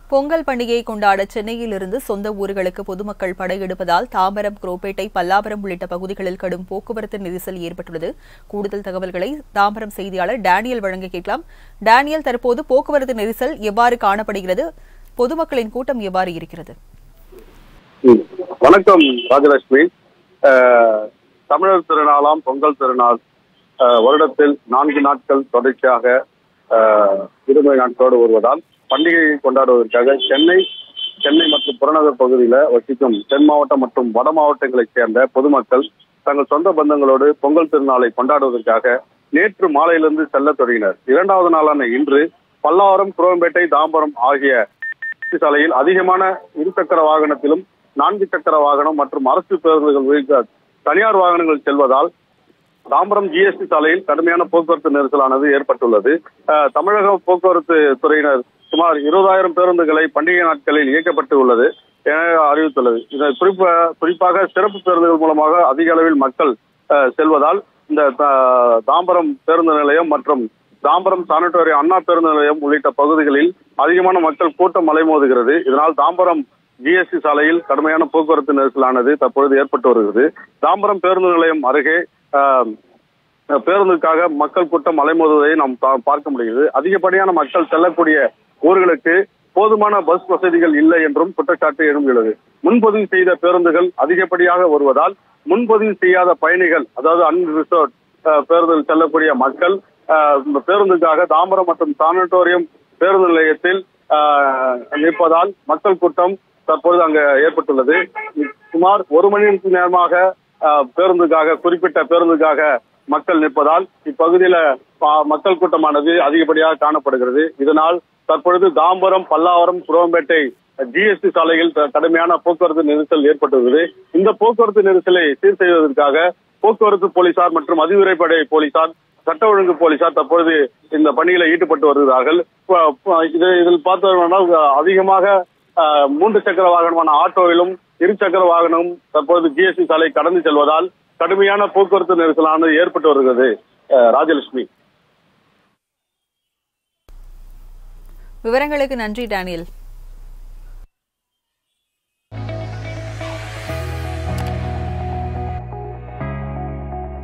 பொங்கல் பண்டிகையை கொண்டாட சென்னையில் இருந்து சொந்த ஊர்களுக்கு பொதுமக்கள் படையெடுப்பதால் தாம்பரம் குரோப்பேட்டை பல்லாவரம் உள்ளிட்ட பகுதிகளில் கடும் போக்குவரத்து நெரிசல் ஏற்பட்டுள்ளது கூடுதல் தகவல்களை தாம்பரம் செய்தியாளர் டேனியல் வழங்க கேட்கலாம் டேனியல் தற்போது போக்குவரத்து நெரிசல் எவ்வாறு காணப்படுகிறது பொதுமக்களின் கூட்டம் எவ்வாறு இருக்கிறது ம். வணக்கம் ராஜலட்சுமி அஹ், தமிழர் திருநாளாம் பொங்கல் திருநாள் அஹ், வருடத்தில் நான்கு நாட்கள் தொடர்ச்சியாக அஹ், விடுமுறை நாட்களோடு வருவதால் பண்டிகையை கொண்டாடுவதற்காக சென்னை சென்னை மற்றும் புறநகர் பகுதியில வசிக்கும் தென் மாவட்டம் மற்றும் வட மாவட்டங்களைச் சேர்ந்த பொதுமக்கள் தங்கள் சொந்த பந்தங்களோடு பொங்கல் திருநாளை கொண்டாடுவதற்காக நேற்று மாலையிலிருந்து செல்ல தொடங்கினர் இரண்டாவது நாளான இன்று பல்லாவரம் குரோம்பேட்டை தாம்பரம் ஆகிய சாலையில் அதிகமான இருசக்கர வாகனத்திலும் நான்கு சக்கர வாகனம் மற்றும் அரசு பேருந்துகள் உள்ளிட்ட தனியார் வாகனங்கள் செல்வதால் தாம்பரம் ஜிஎஸ்டி சாலையில் கடுமையான போக்குவரத்து நெரிசலானது ஏற்பட்டுள்ளது அஹ், தமிழக போக்குவரத்து துறையினர் சுமார் இருபதாயிரம் பேருந்துகளை பண்டிகை நாட்களில் இயக்கப்பட்டு உள்ளது என அறிவித்துள்ளது இதை குறிப்பா குறிப்பாக சிறப்பு பேருந்துகள் மூலமாக அதிக அளவில் மக்கள் அஹ், செல்வதால் இந்த த- தாம்பரம் பேருந்து நிலையம் மற்றும் தாம்பரம் சானிட்டோரியம் அண்ணா பேருந்து நிலையம் உள்ளிட்ட பகுதிகளில் அதிகமான மக்கள் கூட்டம் அலைமோதுகிறது இதனால் தாம்பரம் ஜிஎஸ்டி சாலையில் கடுமையான போக்குவரத்து நெரிசலானது தற்பொழுது ஏற்பட்டு வருகிறது தாம்பரம் பேருந்து நிலையம் அருகே ஆஹ், பேருந்துக்காக மக்கள் கூட்டம் அலைமோதுவதை நாம் பா- பார்க்க முடிகிறது அதிகப்படியான மக்கள் செல்லக்கூடிய ஊர்களுக்கு போதுமான பஸ் வசதிகள் இல்லை என்றும் குற்றச்சாட்டு எழுந்துள்ளது முன்பதிவு செய்த பேருந்துகள் அதிகப்படியாக வருவதால் முன்பதிவு செய்யாத பயணிகள் அதாவது அன்ரிசர்வ் பேருந்தில் செல்லக்கூடிய மக்கள் ஆஹ், இந்த பேருந்துக்காக தாம்பரம் மற்றும் சானிட்டோரியம் பேருந்து நிலையத்தில் ஆஹ், நிற்பதால் மக்கள் கூட்டம் தற்பொழுது அங்க ஏற்பட்டுள்ளது சுமார் ஒரு மணி நேரமாக ஆஹ், பேருந்துக்காக குறிப்பிட்ட பேருந்துக்காக மக்கள் நிற்பதால் இப்பகுதியில பா- மக்கள் கூட்டமானது அதிகப்படியாக காணப்படுகிறது இதனால் தற்பொழுது தாம்பரம் பல்லாவரம் குரோம்பேட்டை ஜிஎஸ்டி சாலையில் க- கடுமையான போக்குவரத்து நெரிசல் ஏற்பட்டுள்ளது இந்த போக்குவரத்து நெரிசலை சீர் செய்வதற்காக போக்குவரத்து போலீசார் மற்றும் அதிவிரைப்படை போலீசார் சட்ட ஒழுங்கு போலீசார் தற்பொழுது இந்த பணியில ஈடுபட்டு வருகிறார்கள் ப- ப- இது இதில் பார்த்தோம்னா அதிகமாக ஆஹ், மூன்று சக்கர வாகனமான ஆட்டோவிலும் இரு சக்கர வாகனம் தற்பொழுது ஜிஎஸ்டி சாலை கடந்து செல்வதால் கடுமையான போக்குவரத்து நெரிசலானது ஏற்பட்டு வருகிறது ஆஹ், ராஜலட்சுமி விவரங்களுக்கு நன்றி டேனியல்